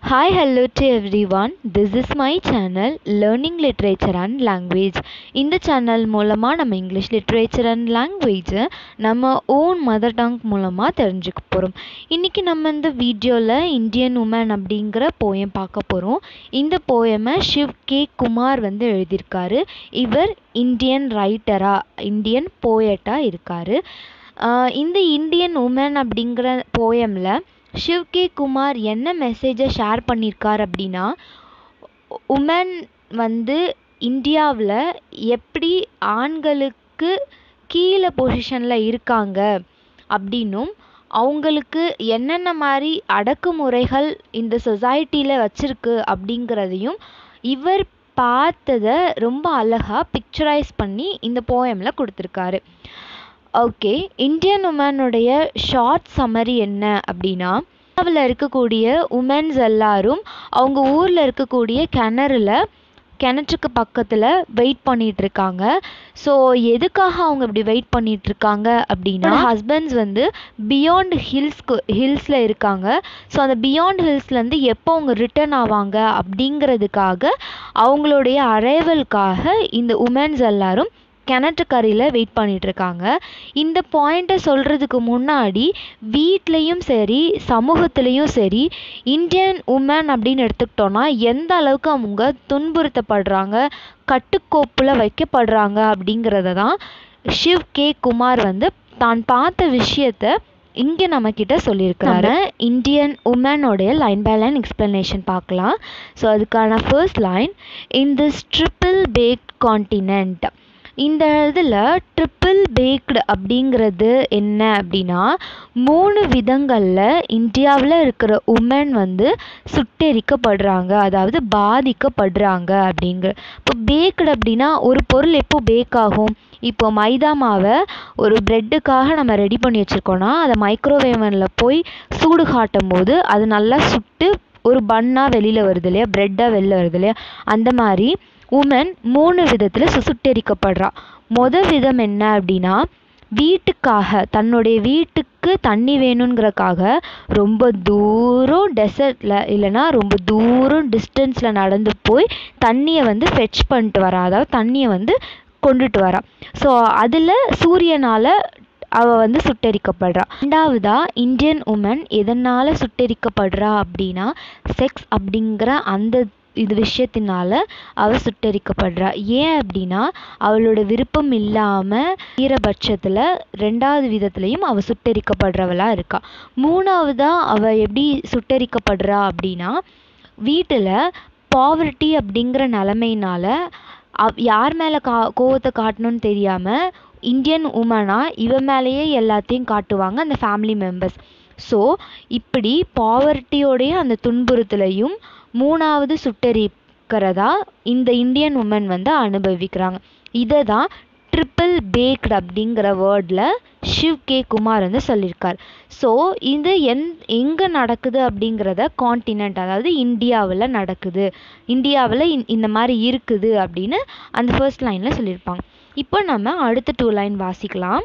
Hi, hello to everyone. This is my channel Learning Literature and Language. இந்த channel மூலமாக நம்ம English literature and லாங்குவேஜை நம்ம own mother tongue மூலமாக தெரிஞ்சுக்க போகிறோம் இன்றைக்கி நம்ம இந்த வீடியோவில் இந்தியன் உமன் அப்படிங்கிற போயம் பார்க்க போகிறோம் இந்த போயமை ஷிவ் கே குமார் வந்து எழுதியிருக்காரு இவர் இந்தியன் ரைட்டரா இந்தியன் போயட்டாக இருக்கார் இந்த இந்தியன் உமன் அப்படிங்கிற போயமில் ஷிவ் கே குமார் என்ன மெசேஜை ஷேர் பண்ணியிருக்கார் அப்படின்னா உமன் வந்து இந்தியாவில் எப்படி ஆண்களுக்கு கீழே பொசிஷனில் இருக்காங்க அப்படின்னும் அவங்களுக்கு என்னென்ன மாதிரி அடக்குமுறைகள் இந்த சொசைட்டியில் வச்சுருக்கு அப்படிங்கிறதையும் இவர் பார்த்ததை ரொம்ப அழகாக பிக்சரைஸ் பண்ணி இந்த போயமில் கொடுத்துருக்காரு ஓகே இந்தியன் உமனுடைய ஷார்ட் சம்மரி என்ன அப்படின்னா இந்தியாவில் இருக்கக்கூடிய உமன்ஸ் எல்லாரும் அவங்க ஊரில் இருக்கக்கூடிய கிணறுல கிணற்றுக்கு பக்கத்தில் வெயிட் பண்ணிட்டு இருக்காங்க ஸோ எதுக்காக அவங்க இப்படி வெயிட் பண்ணிட்டு இருக்காங்க அப்படின்னா ஹஸ்பண்ட்ஸ் வந்து பியாண்ட் ஹில்ஸ்க்கு ஹில்ஸில் இருக்காங்க ஸோ அந்த பியாண்ட் ஹில்ஸ்லேருந்து எப்போ அவங்க ரிட்டர்ன் ஆவாங்க அப்படிங்கிறதுக்காக அவங்களுடைய அரைவலுக்காக இந்த உமன்ஸ் எல்லாரும் கிணற்றுக்கரையில் வெயிட் பண்ணிகிட்ருக்காங்க இந்த பாயிண்ட்டை சொல்கிறதுக்கு முன்னாடி வீட்லேயும் சரி சமூகத்துலேயும் சரி இந்தியன் உமன் அப்படின்னு எடுத்துக்கிட்டோன்னா எந்த அளவுக்கு அவங்க துன்புறுத்தப்படுறாங்க கட்டுக்கோப்பில் வைக்கப்படுறாங்க அப்படிங்கிறத தான் ஷிவ் கே குமார் வந்து தான் பார்த்த விஷயத்த இங்கே நம்மக்கிட்ட சொல்லியிருக்காரு இந்தியன் உமனோடைய லைன் பை லைன் எக்ஸ்ப்ளனேஷன் பார்க்கலாம் ஸோ அதுக்கான first line in this triple baked continent இந்த இதில் ட்ரிப்பிள் பேக்டு அப்படிங்கிறது என்ன அப்படின்னா மூணு விதங்களில் இந்தியாவில் இருக்கிற உமன் வந்து சுட்டெரிக்கப்படுறாங்க அதாவது பாதிக்கப்படுறாங்க அப்படிங்கிற இப்போ பேக்டு அப்படின்னா ஒரு பொருள் எப்போ பேக் ஆகும் இப்போ மைதா மாவை ஒரு ப்ரெட்டுக்காக நம்ம ரெடி பண்ணி வச்சுருக்கோன்னா அதை மைக்ரோவேவனில் போய் சூடு காட்டும் போது அது நல்லா சுட்டு ஒரு பன்னாக வெளியில் வருது இல்லையா ப்ரெட்டாக வெளில வருது இல்லையா அந்த மாதிரி உமன் மூணு விதத்தில் சுட்டெரிக்கப்படுறா மொதல் விதம் என்ன அப்படின்னா வீட்டுக்காக தன்னுடைய வீட்டுக்கு தண்ணி வேணுங்கிறக்காக ரொம்ப தூரம் டெசர்ட்டில் இல்லைன்னா ரொம்ப தூரம் டிஸ்டன்ஸில் நடந்து போய் தண்ணியை வந்து ஃபெச் பண்ணிட்டு வரா அதாவது தண்ணியை வந்து கொண்டுட்டு வரா ஸோ அதில் சூரியனால் அவள் வந்து சுட்டெரிக்கப்படுறா ரெண்டாவதா இந்தியன் உமன் எதனால் சுட்டெரிக்கப்படுறா அப்படின்னா செக்ஸ் அப்படிங்கிற அந்த இது விஷயத்தினால அவள் சுட்டெரிக்கப்படுறா ஏன் அப்படின்னா அவளோட விருப்பம் இல்லாமல் ஈரபட்சத்தில் ரெண்டாவது விதத்துலேயும் அவள் சுட்டெரிக்கப்படுறவளாக இருக்கா மூணாவதாக அவள் எப்படி சுட்டெரிக்கப்படுறா அப்படின்னா வீட்டில் பாவர்ட்டி அப்படிங்கிற நிலமையினால அவ் யார் மேலே கா கோவத்தை காட்டணும்னு தெரியாமல் இந்தியன் உமனாக இவ மேலேயே எல்லாத்தையும் காட்டுவாங்க அந்த ஃபேமிலி மெம்பர்ஸ் ஸோ இப்படி பாவர்ட்டியோடைய அந்த துன்புறுத்தலையும் மூணாவது சுட்டெரிக்கிறதா இந்த இந்தியன் உமன் வந்து அனுபவிக்கிறாங்க இதை தான் ட்ரிப்பிள் பேக்டு அப்படிங்கிற வேர்டில் ஷிவ் கே குமார் வந்து சொல்லியிருக்கார் ஸோ இது எந் எங்கே நடக்குது அப்படிங்கிறத காண்டினென்ட் அதாவது இந்தியாவில் நடக்குது இந்தியாவில் இந்த மாதிரி இருக்குது அப்படின்னு அந்த ஃபர்ஸ்ட் லைனில் சொல்லியிருப்பாங்க இப்போ நம்ம அடுத்த டூ லைன் வாசிக்கலாம்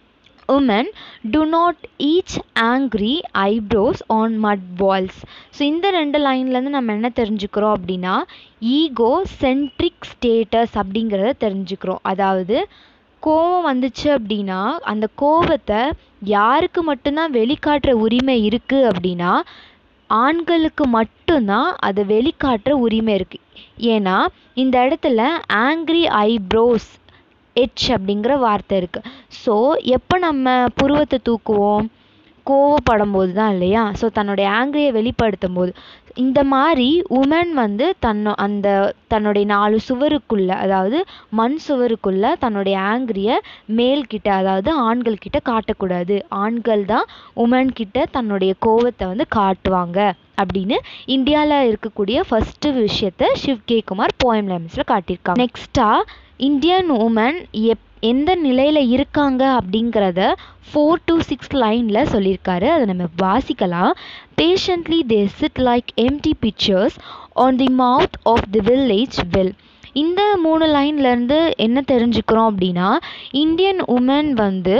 women do not ache angry eyebrows on mud walls so இந்த ரெண்டு லைன்லேருந்து நம்ம என்ன தெரிஞ்சுக்கிறோம் அப்படின்னா ஈகோ சென்ட்ரிக் ஸ்டேட்டஸ் அப்படிங்கிறத தெரிஞ்சுக்கிறோம் அதாவது கோவம் வந்துச்சு அப்படின்னா அந்த கோவத்தை யாருக்கு மட்டும்தான் வெளிக்காட்டுற உரிமை இருக்குது அப்படின்னா ஆண்களுக்கு மட்டும்தான் அதை வெளிக்காட்டுற உரிமை இருக்குது ஏன்னா இந்த இடத்துல ஆங்க்ரி ஐப்ரோஸ் எச் அப்படிங்கிற வார்த்தை இருக்குது ஸோ எப்போ நம்ம புருவத்தை தூக்குவோம் கோவப்படும் போது தான் இல்லையா ஸோ தன்னுடைய ஆங்கிரியை வெளிப்படுத்தும் போது இந்த மாதிரி உமன் வந்து தன்னோ அந்த தன்னுடைய நாலு சுவருக்குள்ளே அதாவது மண் சுவருக்குள்ளே தன்னுடைய ஆங்கிரியை மேல்கிட்ட அதாவது ஆண்கள் கிட்ட காட்டக்கூடாது ஆண்கள் தான் உமன் கிட்ட தன்னுடைய கோவத்தை வந்து காட்டுவாங்க அப்படின்னு இந்தியாவில் இருக்கக்கூடிய ஃபஸ்ட்டு விஷயத்த ஷிவ் கே குமார் போயம் லைம்ஸில் காட்டியிருக்காங்க நெக்ஸ்ட்டாக இந்தியன் உமன் எப் எந்த நிலையில் இருக்காங்க அப்படிங்கிறத ஃபோர் டு சிக்ஸ் லைனில் சொல்லியிருக்காரு அதை நம்ம வாசிக்கலாம் patiently they sit like empty pictures on the mouth of the village well இந்த மூணு லைன்லேருந்து என்ன தெரிஞ்சுக்கிறோம் அப்படின்னா இந்தியன் உமன் வந்து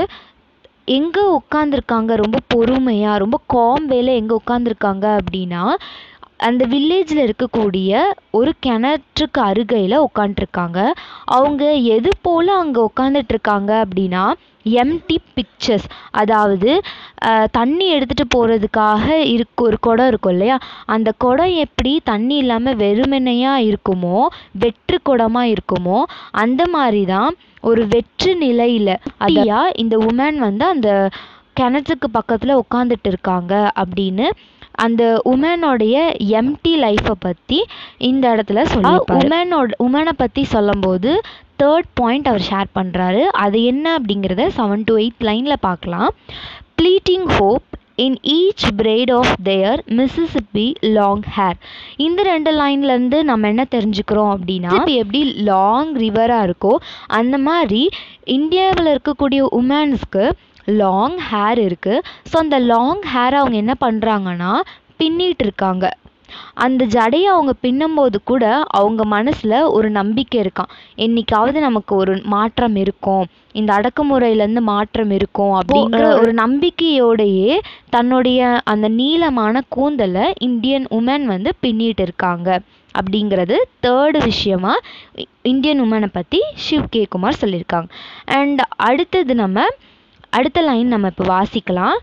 எங்கே உட்காந்துருக்காங்க ரொம்ப பொறுமையாக ரொம்ப காம் வேல எங்கே உட்காந்துருக்காங்க அப்படின்னா அந்த வில்லேஜில் இருக்கக்கூடிய ஒரு கிணற்றுக்கு அருகையில் உட்காண்ட்ருக்காங்க அவங்க எது போல் அங்கே உட்காந்துட்ருக்காங்க அப்படின்னா எம்டி பிக்சர்ஸ் அதாவது அஹ், தண்ணி எடுத்துகிட்டு போகிறதுக்காக இருக்கு ஒரு குடம் இருக்கும் இல்லையா அந்த குடம் எப்படி தண்ணி இல்லாமல் வெறுமனையாக இருக்குமோ வெற்று குடமாக இருக்குமோ அந்த மாதிரி தான் ஒரு வெற்று நிலையில் அதையா இந்த உமன் வந்து அந்த கிணற்றுக்கு பக்கத்தில் உட்காந்துட்டு இருக்காங்க அப்படின்னு அந்த உமனோடைய எம்டி லைஃப்பை பற்றி இந்த இடத்துல சொல்லி உமனோட உமனை பற்றி சொல்லும்போது தேர்ட் பாயிண்ட் அவர் ஷேர் பண்ணுறாரு அது என்ன அப்படிங்கிறத செவன் டு எயிட் லைனில் பார்க்கலாம் plaiting hope in each braid of their Mississippi long hair இந்த ரெண்டு லைன்லேருந்து நம்ம என்ன தெரிஞ்சுக்கிறோம் அப்படின்னா இப்போ எப்படி லாங் ரிவராக இருக்கோ அந்த மாதிரி இந்தியாவில் இருக்கக்கூடிய உமன்ஸ்க்கு லாங் ஹேர் இருக்குது ஸோ அந்த லாங் ஹேரை அவங்க என்ன பண்ணுறாங்கன்னா பின்னிட்டு இருக்காங்க அந்த ஜடையை அவங்க பின்னும்போது கூட அவங்க மனசில் ஒரு நம்பிக்கை இருக்கான் என்னைக்காவது நமக்கு ஒரு மாற்றம் இருக்கும் இந்த அடக்குமுறையிலேருந்து மாற்றம் இருக்கும் அப்படிங்கிற ஒரு நம்பிக்கையோடையே தன்னுடைய அந்த நீளமான கூந்தலை இந்தியன் உமன் வந்து பின்னிட்டு இருக்காங்க அப்படிங்கிறது தேர்டு விஷயமா இ- இந்தியன் உமனை பற்றி சிவ் கே குமார் சொல்லியிருக்காங்க அண்ட் அடுத்தது நம்ம அடுத்த லைன் நம்ம இப்போ வாசிக்கலாம்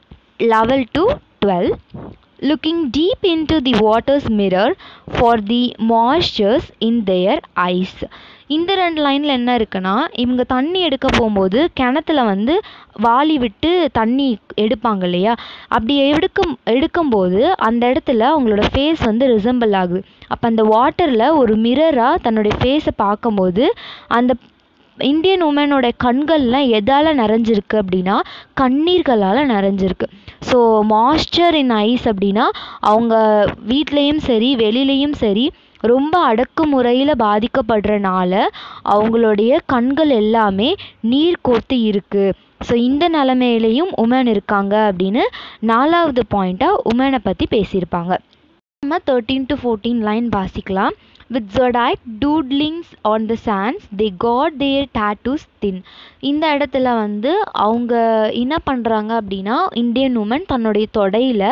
eleven to twelve looking deep into the water's mirror for the moistures in their eyes இந்த ரெண்டு லைனில் என்ன இருக்குன்னா இவங்க தண்ணி எடுக்க போகும்போது கிணத்துல வந்து வாளி விட்டு தண்ணி எடுப்பாங்க இல்லையா அப்படி எடுக்கும் எடுக்கும்போது அந்த இடத்துல அவங்களோட ஃபேஸ் வந்து ரிசம்பிள் ஆகுது அப்போ அந்த வாட்டரில் ஒரு மிரராக தன்னுடைய ஃபேஸை பார்க்கும்போது அந்த இந்தியன் உமனோட கண்கள்லாம் எதால் நிறைஞ்சிருக்கு அப்படின்னா கண்ணீர்களால் நிறைஞ்சிருக்கு ஸோ மாய்ஸ்சர் இன் ஐஸ் அப்படின்னா அவங்க வீட்லேயும் சரி வெளிலேயும் சரி ரொம்ப அடக்குமுறையில் பாதிக்கப்படுறனால அவங்களுடைய கண்கள் எல்லாமே நீர் கோர்த்து இருக்கு ஸோ இந்த நிலமையிலையும் உமன் இருக்காங்க அப்படின்னு நாலாவது பாயிண்ட்டாக உமனை பற்றி பேசியிருப்பாங்க நம்ம தேர்ட்டீன் டு ஃபோர்டீன் லைன் வாசிக்கலாம் with zodiac doodlings on the sands they cut their tattoos thin இந்த இடத்துல வந்து அவங்க என்ன பண்ணுறாங்க அப்படின்னா இந்தியன் உமன் தன்னுடைய தொடையில்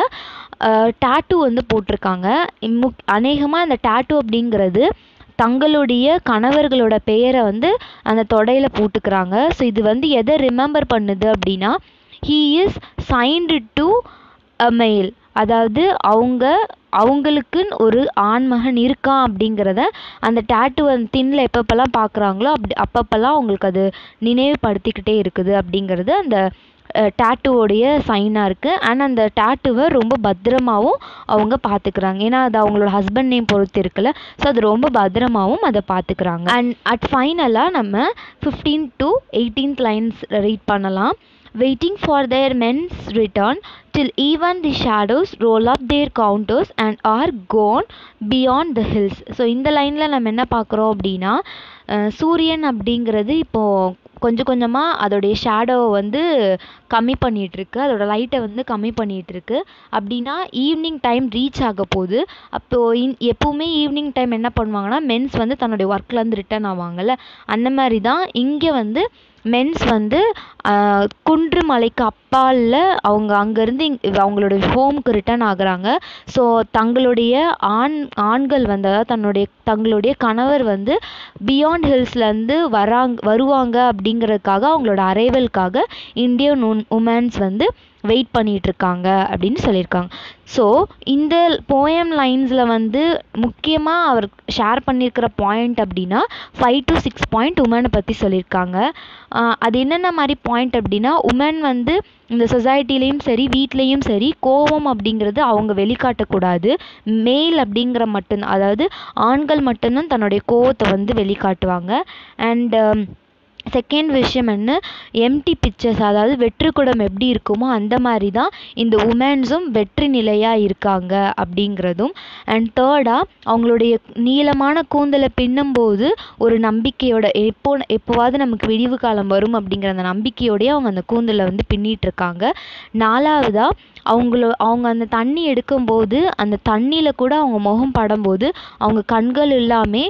டேட்டூ வந்து போட்டிருக்காங்க முக் அநேகமாக அந்த டேட்டூ அப்படிங்கிறது தங்களுடைய கணவர்களோட பெயரை வந்து அந்த தொடையில் போட்டுக்கிறாங்க ஸோ இது வந்து எதை ரிமெம்பர் பண்ணுது அப்படின்னா he is signed to a male அதாவது அவங்க அவங்களுக்குன்னு ஒரு ஆண்மகன் இருக்கான் அப்படிங்கிறத அந்த டேட்டு வந்து தின்ல எப்பப்பெல்லாம் பார்க்குறாங்களோ அப்படி அப்பப்பெல்லாம் அவங்களுக்கு அது நினைவுபடுத்திக்கிட்டே இருக்குது அப்படிங்கிறது அந்த டேட்டுவோடைய சைனாக இருக்குது அண்ட் அந்த டேட்டுவை ரொம்ப பத்திரமாவும் அவங்க பார்த்துக்கிறாங்க ஏன்னா அது அவங்களோட ஹஸ்பண்ட் நேம் பொறுத்து இருக்குல்ல ஸோ அது ரொம்ப பத்திரமாவும் அதை பார்த்துக்கிறாங்க அண்ட் அட் ஃபைனலாக நம்ம fifteen to eighteenth lines read பண்ணலாம் waiting for their men's return till even the shadows roll up their counters and are gone beyond the hills so இந்த லைனில் நம்ம என்ன பார்க்குறோம் அப்படின்னா அஹ் சூரியன் அப்படிங்கிறது இப்போது கொஞ்சம் கொஞ்சமாக அதோடைய ஷேடோவை வந்து கம்மி பண்ணிகிட்ருக்கு அதோட லைட்டை வந்து கம்மி பண்ணிகிட்ருக்கு அப்படின்னா ஈவினிங் டைம் ரீச் ஆக போகுது அப்போது இன் எப்போவுமே ஈவினிங் டைம் என்ன பண்ணுவாங்கன்னா மென்ஸ் வந்து தன்னுடைய ஒர்க்லேருந்து ரிட்டர்ன் ஆவாங்கல்ல அந்த மாதிரி தான் இங்கே வந்து மென்ஸ் வந்து ஆஹ், குன்று மலைக்கு அப்பாலில் அவங்க அங்கேருந்து இங் அவங்களோட ஹோமுக்கு ரிட்டர்ன் ஆகுறாங்க ஸோ தங்களுடைய ஆண் ஆண்கள் வந்து அதாவது தன்னுடைய தங்களுடைய கணவர் வந்து பியாண்ட் ஹில்ஸ்லேருந்து வராங் வருவாங்க அப்படிங்கிறதுக்காக அவங்களோட அரைவலுக்காக இந்தியன் உன் உமன்ஸ் வந்து வெயிட் பண்ணிட்டு இருக்காங்க அப்படின்னு சொல்லியிருக்காங்க ஸோ இந்த போயம் லைன்ஸில் வந்து முக்கியமாக அவர் ஷேர் பண்ணியிருக்கிற பாயிண்ட் அப்படின்னா ஃபைவ் டு சிக்ஸ் பாயிண்ட் உமனை பற்றி சொல்லியிருக்காங்க ஆஹ் அது என்னென்ன மாதிரி பாயிண்ட் அப்படின்னா உமன் வந்து இந்த சொசைட்டிலையும் சரி வீட்லேயும் சரி கோவம் அப்படிங்கிறது அவங்க வெளிக்காட்டக்கூடாது மேல் அப்படிங்கிற மட்டும் அதாவது ஆண்கள் மட்டும்தான் தன்னுடைய கோவத்தை வந்து வெளிக்காட்டுவாங்க அண்ட் செகண்ட் விஷயம் என்ன எம்டி பிக்சர்ஸ் அதாவது வெற்று குடம் எப்படி இருக்குமோ அந்த மாதிரி தான் இந்த உமன்ஸும் வெற்றி நிலையாக இருக்காங்க அப்படிங்கிறதும் அண்ட் தேர்டாக அவங்களுடைய நீளமான கூந்தலை பின்னும்போது ஒரு நம்பிக்கையோட எப்போ எப்போவாவது நமக்கு விடிவு காலம் வரும் அப்படிங்கிற அந்த நம்பிக்கையோடயே அவங்க அந்த கூந்தலை வந்து பின்னிட்டு இருக்காங்க நாலாவதாக அவங்கள அவங்க அந்த தண்ணி எடுக்கும்போது அந்த தண்ணியில் கூட அவங்க முகம் படும்போது அவங்க கண்கள் எல்லாமே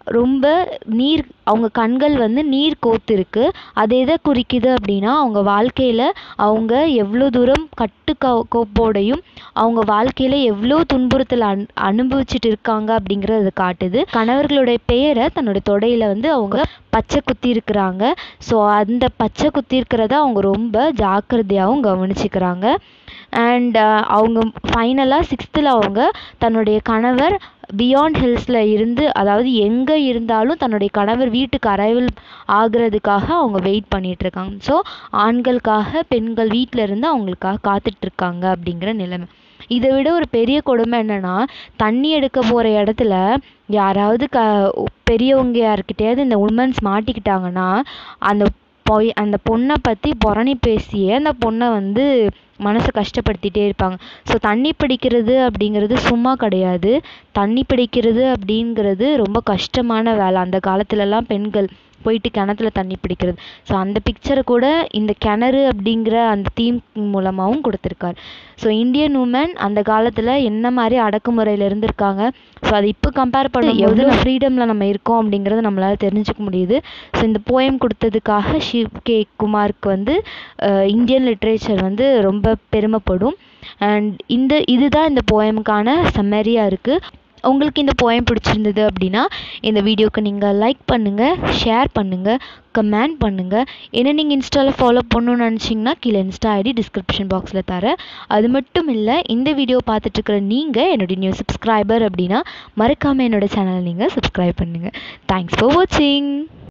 ரொம்ப நீர் அவங்க கண்கள் வந்து நீர் கோர்த்துருக்கு அது எதை குறிக்குது அப்படின்னா அவங்க வாழ்க்கையில் அவங்க எவ்வளோ தூரம் கட்டு கோ கோப்போடையும் அவங்க வாழ்க்கையில் எவ்வளோ துன்புறுத்தல் அன் அனுபவிச்சுட்டு இருக்காங்க அப்படிங்கிறத காட்டுது கணவர்களுடைய பெயரை தன்னோட தொடையில் வந்து அவங்க பச்சை குத்தி இருக்கிறாங்க ஸோ அந்த பச்சை குத்தி இருக்கிறத அவங்க ரொம்ப ஜாக்கிரதையாகவும் கவனிச்சுக்கிறாங்க அண்ட் அவங்க ஃபைனலாக சிக்ஸ்த்தில் அவங்க தன்னுடைய கணவர் பியாண்ட் ஹில்ஸில் இருந்து அதாவது எங்கே இருந்தாலும் தன்னுடைய கணவர் வீட்டுக்கு அரைவல் ஆகிறதுக்காக அவங்க வெயிட் பண்ணிகிட்ருக்காங்க ஸோ ஆண்களுக்காக பெண்கள் வீட்டில் இருந்து அவங்களுக்காக காத்துட்ருக்காங்க அப்படிங்கிற நிலைமை இதை விட ஒரு பெரிய கொடுமை என்னென்னா தண்ணி எடுக்க போகிற இடத்துல யாராவது க பெரியவங்க யார்கிட்டயாவது இந்த உமன்ஸ் மாட்டிக்கிட்டாங்கன்னா அந்த பொய் அந்த பொண்ணை பற்றி புரணி பேசியே அந்த பொண்ணை வந்து மனசை கஷ்டப்படுத்திகிட்டே இருப்பாங்க ஸோ தண்ணி பிடிக்கிறது அப்படிங்கிறது சும்மா கிடையாது தண்ணி பிடிக்கிறது அப்படிங்கிறது ரொம்ப கஷ்டமான வேலை அந்த காலத்துலலாம் பெண்கள் போயிட்டு கிணத்துல தண்ணி பிடிக்கிறது ஸோ அந்த பிக்சரை கூட இந்த கிணறு அப்படிங்கிற அந்த தீம் மூலமாகவும் கொடுத்துருக்காரு ஸோ இந்தியன் உமன் அந்த காலத்தில் என்ன மாதிரி அடக்குமுறையில் இருந்திருக்காங்க ஸோ அதை இப்போ கம்பேர் பண்ண எவ்வளோ ஃப்ரீடமில் நம்ம இருக்கோம் அப்படிங்கிறத நம்மளால் தெரிஞ்சுக்க முடியுது ஸோ இந்த போயம் கொடுத்ததுக்காக ஷிவ் கே குமாருக்கு வந்து இந்தியன் லிட்ரேச்சர் வந்து ரொம்ப பெருமைப்படும் அண்ட் இந்த இதுதான் இந்த போயமுக்கான சம்மரியாக இருக்குது உங்களுக்கு இந்த போயம் பிடிச்சிருந்தது அப்படின்னா இந்த வீடியோக்கு நீங்கள் லைக் பண்ணுங்கள் ஷேர் பண்ணுங்கள் கமெண்ட் பண்ணுங்கள் என்ன நீங்கள் இன்ஸ்டாவில் ஃபாலோ பண்ணணும்னு நினச்சிங்கன்னா கீழே இன்ஸ்டா ஐடி டிஸ்கிரிப்ஷன் பாக்ஸில் தரேன் அது மட்டும் இல்லை இந்த வீடியோ பார்த்துட்ருக்குற நீங்கள் என்னுடைய நியூ சப்ஸ்கிரைபர் அப்படின்னா மறக்காமல் என்னோடய சேனலை நீங்கள் சப்ஸ்கிரைப் பண்ணுங்கள் தேங்க்ஸ் ஃபார் வாட்சிங்